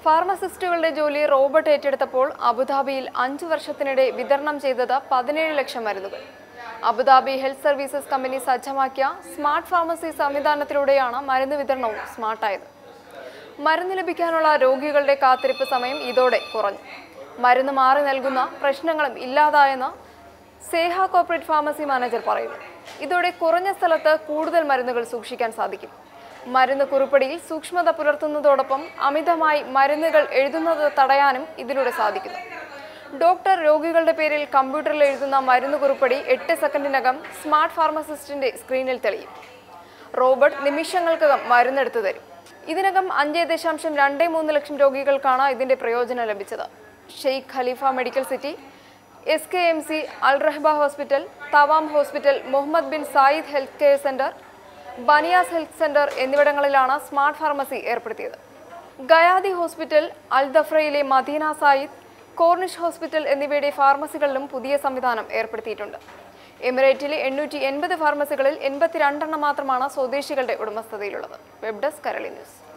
ഫാർമസിസ്റ്റുകളുടെ ജോലി റോബോട്ട് ഏറ്റെടുത്തപ്പോൾ അബുദാബിയിൽ അഞ്ചു വർഷത്തിനിടെ വിതരണം ചെയ്തത് പതിനേഴ് ലക്ഷം മരുന്നുകൾ അബുദാബി ഹെൽത്ത് സർവീസസ് കമ്പനി സജ്ജമാക്കിയ സ്മാർട്ട് ഫാർമസി സംവിധാനത്തിലൂടെയാണ് മരുന്ന് വിതരണവും സ്മാർട്ടായത് മരുന്ന് ലഭിക്കാനുള്ള രോഗികളുടെ കാത്തിരിപ്പ് സമയം ഇതോടെ കുറഞ്ഞു മരുന്ന് മാറി നൽകുന്ന പ്രശ്നങ്ങളും ഇല്ലാതായെന്ന് സേഹ കോർപ്പറേറ്റ് ഫാർമസി മാനേജർ പറയുന്നു ഇതോടെ കുറഞ്ഞ സ്ഥലത്ത് കൂടുതൽ മരുന്നുകൾ സൂക്ഷിക്കാൻ സാധിക്കും മരുന്ന് കുറിപ്പടിയിൽ സൂക്ഷ്മത പുലർത്തുന്നതോടൊപ്പം അമിതമായി മരുന്നുകൾ എഴുതുന്നത് തടയാനും ഇതിലൂടെ സാധിക്കുന്നു ഡോക്ടർ രോഗികളുടെ പേരിൽ കമ്പ്യൂട്ടറിൽ എഴുതുന്ന മരുന്ന് കുറിപ്പടി എട്ട് സെക്കൻഡിനകം സ്മാർട്ട് ഫാർമസിസ്റ്റിന്റെ സ്ക്രീനിൽ തെളിയും റോബോട്ട് നിമിഷങ്ങൾക്കകം മരുന്നെടുത്തു തരും ഇതിനകം അഞ്ച് ദശാംശം രണ്ട് മൂന്ന് ലക്ഷം രോഗികൾക്കാണ് ഇതിന്റെ പ്രയോജനം ലഭിച്ചത് Sheikh Khalifa medical city S K M C Al Rahba hospital Tawam hospital Mohammed bin Zayed health care centre Baniyas health centre എന്നിവിടങ്ങളിലാണ് സ്മാർട്ട് ഫാർമസി ഏർപ്പെടുത്തിയത് ഗയാദി ഹോസ്പിറ്റൽ അൽ ദഫ്രയിലെ മദീന സായിദ് കോർണിഷ് ഹോസ്പിറ്റൽ എന്നിവയുടെ ഫാർമസികളിലും പുതിയ സംവിധാനം ഏർപ്പെടുത്തിയിട്ടുണ്ട് എമിറേറ്റിലെ എണ്ണൂറ്റി എൺപത് ഫാർമസികളിൽ എൺപത്തിരണ്ടെണ്ണം മാത്രമാണ് സ്വദേശികളുടെ ഉടമസ്ഥതയിലുള്ളത് വെബ് ഡെസ്ക് കരളി ന്യൂസ്